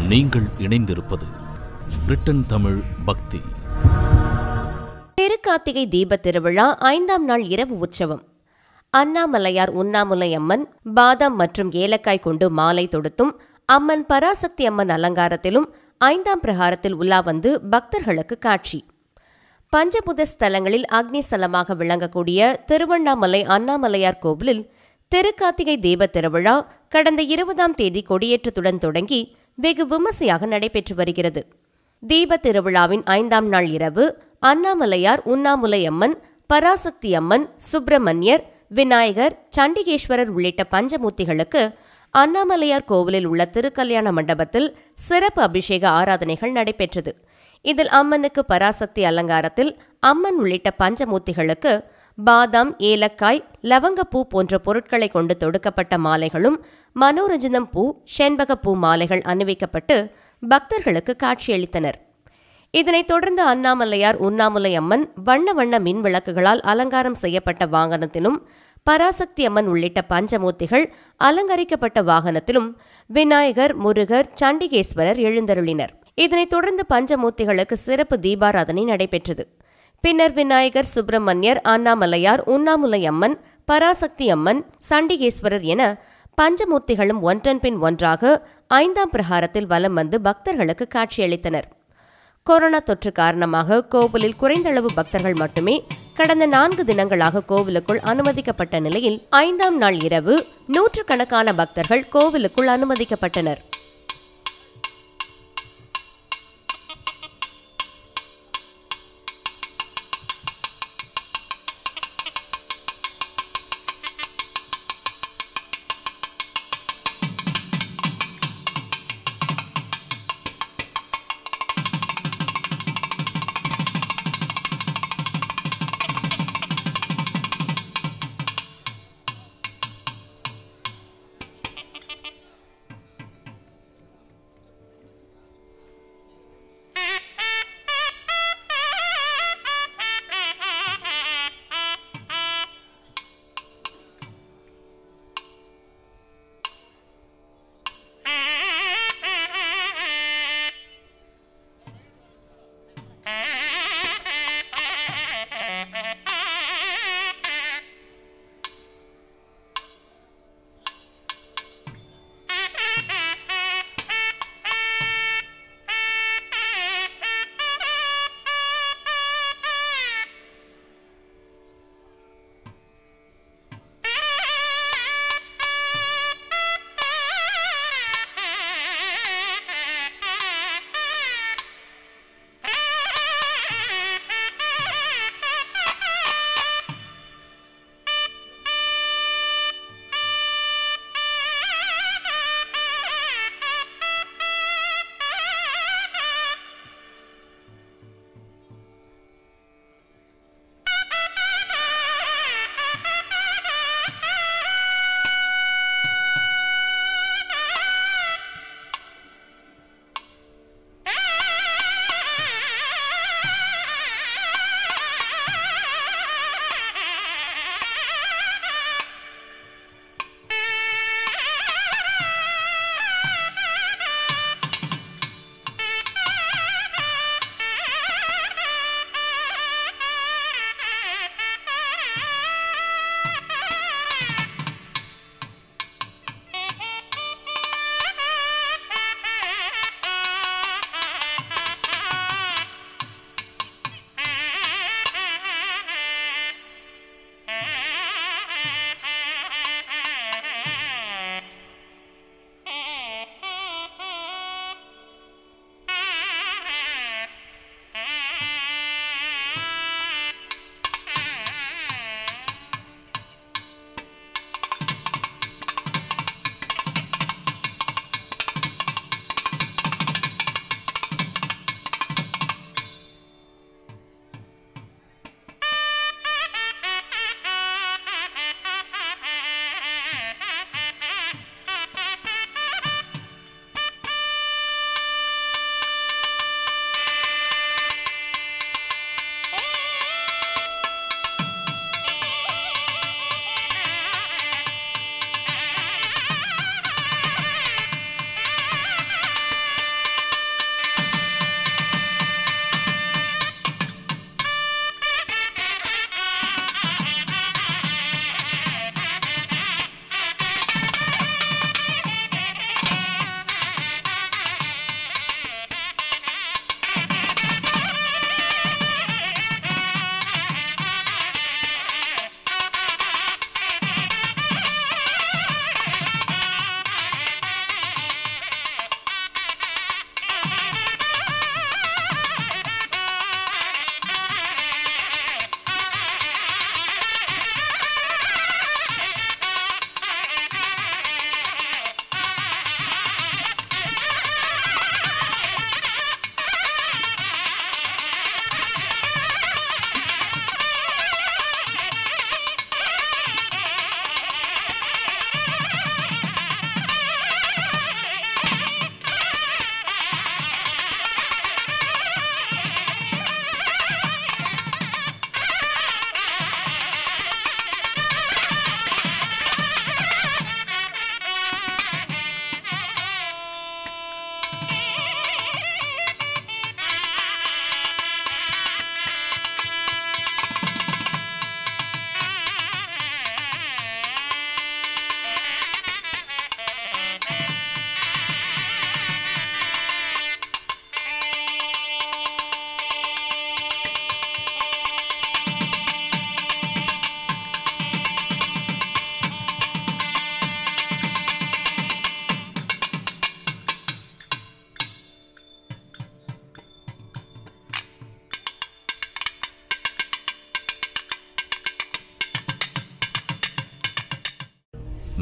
நீங்கள் இணைந்திருப்பது பிரிட்டன் தமிழ் பக்தி திருக்கார்த்திகை தீபத் திருவிழா ஐந்தாம் நாள் இரவு உற்சவம் அண்ணாமலையார் உண்ணாமுலை அம்மன் பாதாம் மற்றும் ஏலக்காய் கொண்டு மாலை தொடுத்தும் அம்மன் பராசக்தி அம்மன் அலங்காரத்திலும் ஐந்தாம் பிரகாரத்தில் உலா வந்து பக்தர்களுக்கு காட்சி பஞ்சபுத ஸ்தலங்களில் அக்னி ஸ்தலமாக விளங்கக்கூடிய திருவண்ணாமலை அண்ணாமலையார் கோவிலில் திருக்கார்த்திகை தீபத் திருவிழா கடந்த இருபதாம் தேதி கொடியேற்றத்துடன் தொடங்கி வெகு விமர்சையாக நடைபெற்று வருகிறது தீபத் திருவிழாவின் ஐந்தாம் நாள் இரவு அண்ணாமலையார் உண்ணாமுலை அம்மன் பராசக்தி அம்மன் சுப்பிரமணியர் விநாயகர் சண்டிகேஸ்வரர் உள்ளிட்ட பஞ்சமூர்த்திகளுக்கு அண்ணாமலையார் கோவிலில் உள்ள திருக்கல்யாண மண்டபத்தில் சிறப்பு அபிஷேக ஆராதனைகள் நடைபெற்றது இதில் அம்மனுக்கு பராசக்தி அலங்காரத்தில் அம்மன் உள்ளிட்ட பஞ்சமூர்த்திகளுக்கு பாதாம் ஏலக்காய் லவங்கப்பூ போன்ற பொருட்களை கொண்டு தொடுக்கப்பட்ட மாலைகளும் மனோரஞ்சிதம் பூ செண்பகப்பூ மாலைகள் அணிவிக்கப்பட்டு பக்தர்களுக்கு காட்சியளித்தனர் இதனைத் தொடர்ந்து அண்ணாமலையார் உண்ணாமுலை அம்மன் வண்ண வண்ண மின் விளக்குகளால் அலங்காரம் செய்யப்பட்ட வாகனத்திலும் பராசக்தி அம்மன் உள்ளிட்ட பஞ்சமூர்த்திகள் அலங்கரிக்கப்பட்ட வாகனத்திலும் விநாயகர் முருகர் சண்டிகேஸ்வரர் எழுந்தருளினர் இதனைத் தொடர்ந்து பஞ்சமூர்த்திகளுக்கு சிறப்பு தீபாராதனை நடைபெற்றது பின்னர் விநாயகர் சுப்பிரமணியர் அண்ணாமலையார் உண்ணாமுலை அம்மன் பராசக்தி அம்மன் சண்டிகேஸ்வரர் என பஞ்சமூர்த்திகளும் ஒன்றன் பின் ஒன்றாக ஐந்தாம் பிரகாரத்தில் வலம் வந்து பக்தர்களுக்கு காட்சியளித்தனர் கொரோனா தொற்று காரணமாக கோவிலில் குறைந்த அளவு பக்தர்கள் மட்டுமே கடந்த நான்கு தினங்களாக கோவிலுக்குள் அனுமதிக்கப்பட்ட நிலையில் ஐந்தாம் நாள் இரவு நூற்றுக்கணக்கான பக்தர்கள் கோவிலுக்குள் அனுமதிக்கப்பட்டனர்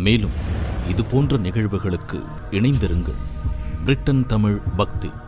மேலும் இது போன்ற நிகழ்வுகளுக்கு இணைந்திருங்கள் பிரிட்டன் தமிழ் பக்தி